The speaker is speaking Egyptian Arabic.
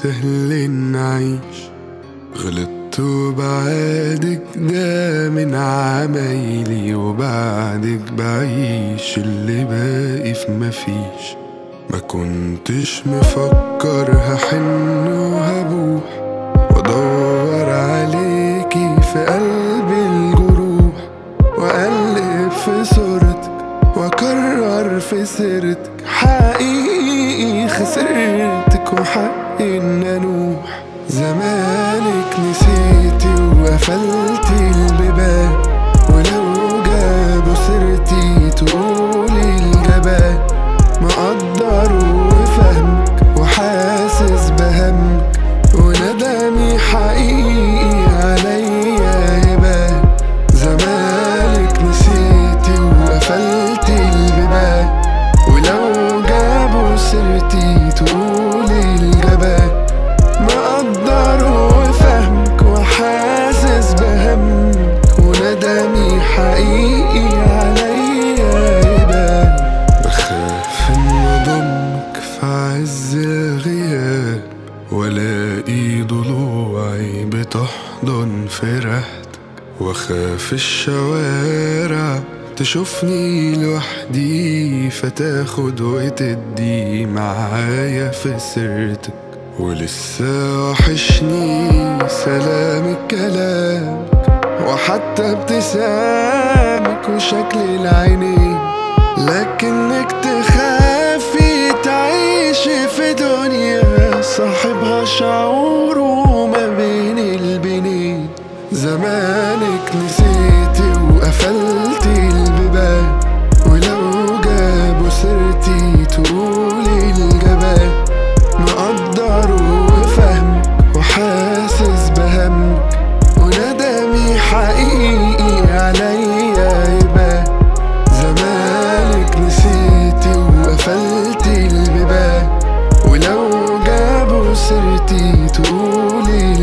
سهل نعيش غلطت وبعدك ده من عمايلي وبعدك بعيش اللي باقي في مفيش ما كنتش مفكر هحن وهبوح وادور عليكي في قلب الجروح واقلب في صورتك واكرر في سيرتك حقيقي خسرتك وحقي ان انوح زمانك نسيتي وقفلتي البيبان ولو جابوا سيرتي تقولي الجبان مقدر وفهمك وحاسس بهمك وندمي حقيقي عليا يبان زمانك نسيتي وقفلتي البيبان ولو جابوا سيرتي تقولي الجبان مقدر وفهمك وحاسس بهمك وندمي حقيقي عليا يبان بخاف ان اضمك في عز الغياب والاقي ضلوعي بتحضن في ريحتك واخاف الشوارع تشوفني لوحدي فتاخد وتدي معايا في سيرتك ولسه وحشني سلامك كلامك وحتى ابتسامك وشكل العينين لكنك تخافي تعيشي في دنيا صاحبها شعور ما بين البنين زمانك نسيتي وقفلتي البيبان ولو جابوا سيرتي تقولي الجبان مقدر وفهمك وحاسس بهمك وندمي حقيقي عليا يبان زمانك نسيتي وقفلتي البيبان ولو جابوا سيرتي تقولي